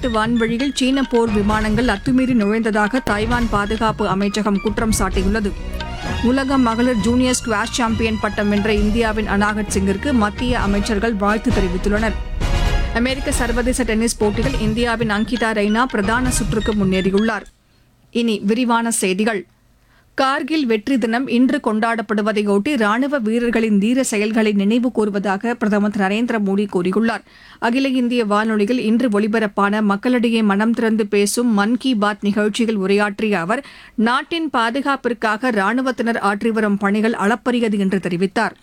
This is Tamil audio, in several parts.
நாட்டு வான்வழியில் சீன போர் விமானங்கள் அத்துமீறி நுழைந்ததாக தாய்வான் பாதுகாப்பு அமைச்சகம் குற்றம் சாட்டியுள்ளது உலக மகளிர் ஜூனியர் ஸ்குவாஷ் சாம்பியன் பட்டம் வென்ற இந்தியாவின் அனாகட் சிங்கிற்கு மத்திய அமைச்சர்கள் வாழ்த்து தெரிவித்துள்ளனர் அமெரிக்க சர்வதேச டென்னிஸ் போட்டியில் இந்தியாவின் அங்கிதா ரெய்னா பிரதான சுற்றுக்கு முன்னேறியுள்ளார் இனி விரிவான செய்திகள் கார்கில் வெற்றி தினம் இன்று கொண்டாடப்படுவதையொட்டி ராணுவ வீரர்களின் தீர செயல்களை நினைவு கூறுவதாக பிரதமர் திரு நரேந்திர மோடி கூறியுள்ளார் அகில இந்திய வானொலியில் இன்று ஒலிபரப்பான மக்களிடையே மனம் திறந்து பேசும் மன் கி பாத் நிகழ்ச்சியில் உரையாற்றிய அவர் நாட்டின் பாதுகாப்பிற்காக ராணுவத்தினர் ஆற்றி வரும் பணிகள் அளப்பரியது என்று தெரிவித்தார்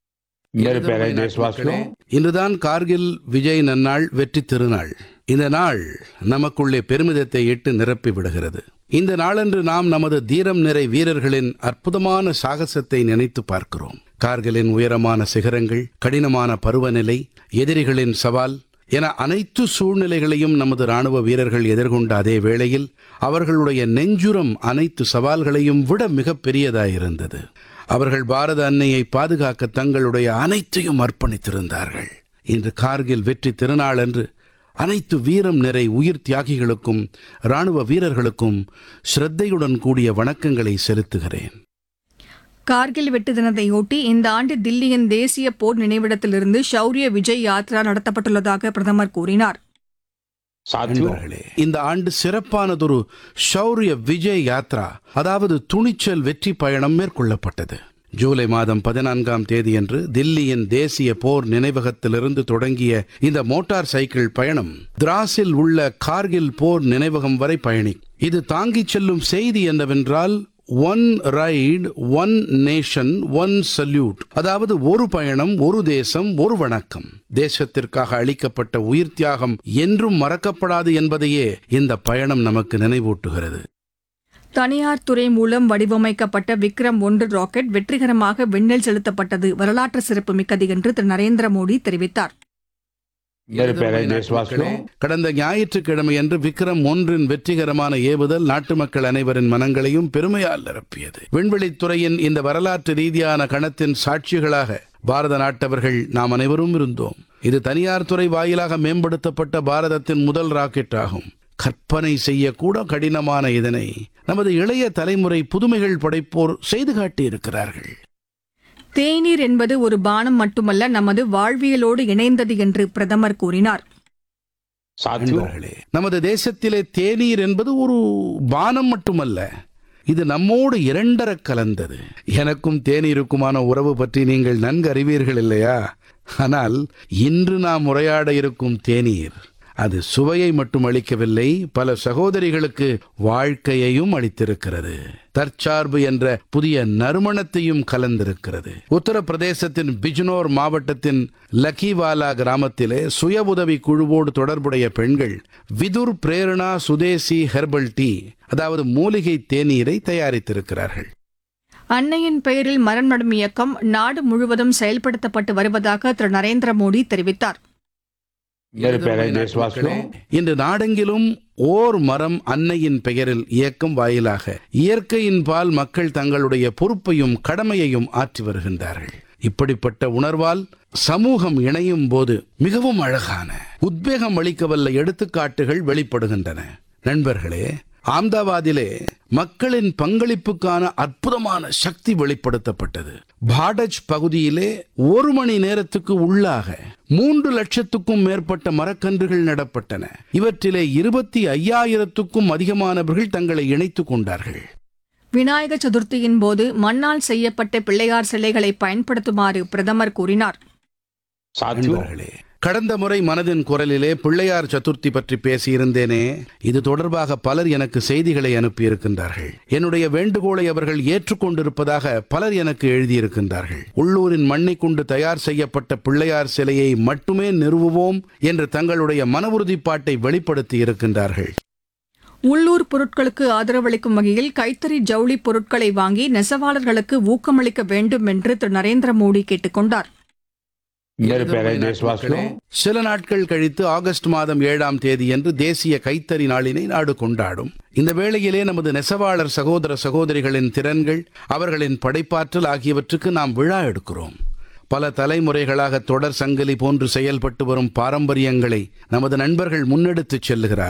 मेरे प्यारे देशवासियों இன்றுதான் கார்கில் விஜய் நன்னாள் வெற்றி திருநாள் இந்த நாள் நமக்குள்ளே பெருமிதத்தை இட்டு நிரப்பி விடுகிறது இந்த நாளன்று நாம் நமது தீரம் நிறை வீரர்களின் அற்புதமான சாகசத்தை நினைத்து பார்க்கிறோம் கார்கிலின் உயரமான சிகரங்கள் கடினமான பருவநிலை எதிரிகளின் சவால் என அனைத்து சூழ்நிலைகளையும் நமது ராணுவ வீரர்கள் எதிர்கொண்ட அதே வேளையில் அவர்களுடைய நெஞ்சுரம் அனைத்து சவால்களையும் விட மிகப் பெரியதாயிருந்தது அவர்கள் பாரத அன்னையை பாதுகாக்க தங்களுடைய அனைத்தையும் அர்ப்பணித்திருந்தார்கள் இன்று கார்கில் வெற்றி திருநாள் அன்று அனைத்து வீரம் நிறை உயிர் தியாகிகளுக்கும் ராணுவ வீரர்களுக்கும் ஸ்ரத்தையுடன் கூடிய வணக்கங்களை செலுத்துகிறேன் கார்கில் வெட்டு தினத்தையொட்டி இந்த ஆண்டு தில்லியின் தேசிய போர் நினைவிடத்திலிருந்து ஷௌரிய விஜய் யாத்ரா நடத்தப்பட்டுள்ளதாக பிரதமர் கூறினார் साथियों நண்பர்களே இந்த ஆண்டு சிறப்பானதொரு ஷௌரிய விஜய் யாத்ரா அதாவது துணிச்சல் வெற்றி பயணம் மேற்கொள்ளப்பட்டது ஜூலை மாதம் பதினான்காம் தேதியன்று தில்லியின் தேசிய போர் நினைவகத்திலிருந்து தொடங்கிய இந்த மோட்டார் சைக்கிள் பயணம் திராஸில் உள்ள கார்கில் போர் நினைவகம் வரை பயணி இது தாங்கிச் செல்லும் செய்தி என்னவென்றால் one ride one nation one salute அதாவது ஒரு பயணம் ஒரு தேசம் ஒரு வணக்கம் தேசத்திற்காக அளிக்கப்பட்ட உயிர் தியாகம் என்றும் மறக்கப்படாது என்பதையே இந்த பயணம் நமக்கு நினைவூட்டுகிறது தனியார் துறை மூலம் வடிவமைக்கப்பட்ட விக்ரம் ஒன்று ராக்கெட் வெற்றிகரமாக விண்ணில் செலுத்தப்பட்டது வரலாற்று சிறப்புமிக்கது என்று திரு நரேந்திர மோடி தெரிவித்தார் मेरे प्यारे देशवासियों கடந்த ஞாயிற்றுக்கிழமையன்று விக்ரம் ஒன்றின் வெற்றிகரமான ஏவுதல் நாட்டு மக்கள் அனைவரின் மனங்களையும் பெருமையால் நிரப்பியது விண்வெளித்துறையின் இந்த வரலாற்று ரீதியான கணத்தின் சாட்சிகளாக பாரத நாட்டவர்கள் நாம் அனைவரும் இருந்தோம் இது தனியார் துறை வாயிலாக மேம்படுத்தப்பட்ட பாரதத்தின் முதல் ராக்கெட் ஆகும் கற்பனை செய்யக்கூட கடினமான இதனை நமது இளைய தலைமுறை புதுமைகள் படைப்போர் செய்து காட்டியிருக்கிறார்கள் தேநீர் என்பது ஒரு பானம் மட்டுமல்ல நமது வாழ்வியலோடு இணைந்தது என்று பிரதமர் கூறினார் साथियों நண்பர்களே நமது தேசத்திலே தேநீர் என்பது ஒரு பானம் மட்டுமல்ல இது நம்மோடு இரண்டரக் கலந்தது எனக்கும் தேநீருக்குமான உறவு பற்றி நீங்கள் நன்கு அறிவீர்கள் இல்லையா ஆனால் இன்று நாம் உரையாட இருக்கும் தேநீர் அது சுவையை மட்டும் அளிக்கவில்லை பல சகோதரிகளுக்கு வாழ்க்கையையும் அளித்திருக்கிறது தற்சார்பு என்ற புதிய நறுமணத்தையும் கலந்திருக்கிறது உத்தரப்பிரதேசத்தின் பிஜ்னோர் மாவட்டத்தின் லக்கிவாலா கிராமத்திலே சுய உதவி குழுவோடு தொடர்புடைய பெண்கள் விதுர் பிரேரணா சுதேசி ஹெர்பல் டீ அதாவது மூலிகை தேநீரை தயாரித்திருக்கிறார்கள் அன்னையின் பெயரில் மரம் நடும் இயக்கம் நாடு முழுவதும் செயல்படுத்தப்பட்டு வருவதாக திரு நரேந்திர மோடி தெரிவித்தார் मेरे प्यारे देशवासियों இன்று நாடெங்கிலும் ஓர் மரம் அன்னையின் பெயரில் இயக்கம் வாயிலாக இயற்கையின் பால் மக்கள் தங்களுடைய பொறுப்பையும் கடமையையும் ஆற்றி வருகின்றார்கள் இப்படிப்பட்ட உணர்வால் சமூகம் இணையும் போது மிகவும் அழகான உத்வேகம் அளிக்கவல்ல எடுத்துக்காட்டுகள் வெளிப்படுகின்றன நண்பர்களே ஆம்தாபாதிலே மக்களின் பங்களிப்புக்கான அற்புதமான சக்தி வெளிப்படுத்தப்பட்டது பாடஜ் பகுதியிலே ஒரு மணி நேரத்துக்கு உள்ளாக மூன்று லட்சத்துக்கும் மேற்பட்ட மரக்கன்றுகள் நடப்பட்டன இவற்றிலே இருபத்தி ஐயாயிரத்துக்கும் அதிகமானவர்கள் தங்களை இணைத்துக் கொண்டார்கள் விநாயக சதுர்த்தியின் போது மண்ணால் செய்யப்பட்ட பிள்ளையார் சிலைகளை பயன்படுத்துமாறு பிரதமர் கூறினார் साथियों நண்பர்களே கடந்த முறை மனதின் குரலிலே பிள்ளையார் சதுர்த்தி பற்றி பேசியிருந்தேனே இது தொடர்பாக பலர் எனக்கு செய்திகளை அனுப்பியிருக்கின்றார்கள் என்னுடைய வேண்டுகோளை அவர்கள் ஏற்றுக்கொண்டிருப்பதாக பலர் எனக்கு எழுதியிருக்கின்றார்கள் உள்ளூரின் மண்ணை கொண்டு தயார் செய்யப்பட்ட பிள்ளையார் சிலையை மட்டுமே நிறுவுவோம் என்று தங்களுடைய மன உறுதிப்பாட்டை வெளிப்படுத்தி இருக்கின்றார்கள் உள்ளூர் பொருட்களுக்கு ஆதரவளிக்கும் வகையில் கைத்தறி ஜவுளி பொருட்களை வாங்கி நெசவாளர்களுக்கு ஊக்கமளிக்க வேண்டும் என்று திரு நரேந்திர மோடி கேட்டுக் கொண்டார் मेरे प्यारे देशवासियों சில நாட்கள் கழித்து ஆகஸ்ட் மாதம் ஏழாம் தேதியன்று தேசிய கைத்தறி நாளினை நாடு கொண்டாடும் இந்த வேளையிலே நமது நெசவாளர் சகோதர சகோதரிகளின் திறன்கள் அவர்களின் படைப்பாற்றல் ஆகியவற்றுக்கு நாம் விழா எடுக்கிறோம் பல தலைமுறைகளாக தொடர் சங்கிலி போன்று செயல்பட்டு வரும் பாரம்பரியங்களை நமது நண்பர்கள் முன்னெடுத்துச் செல்லுகிறார்கள்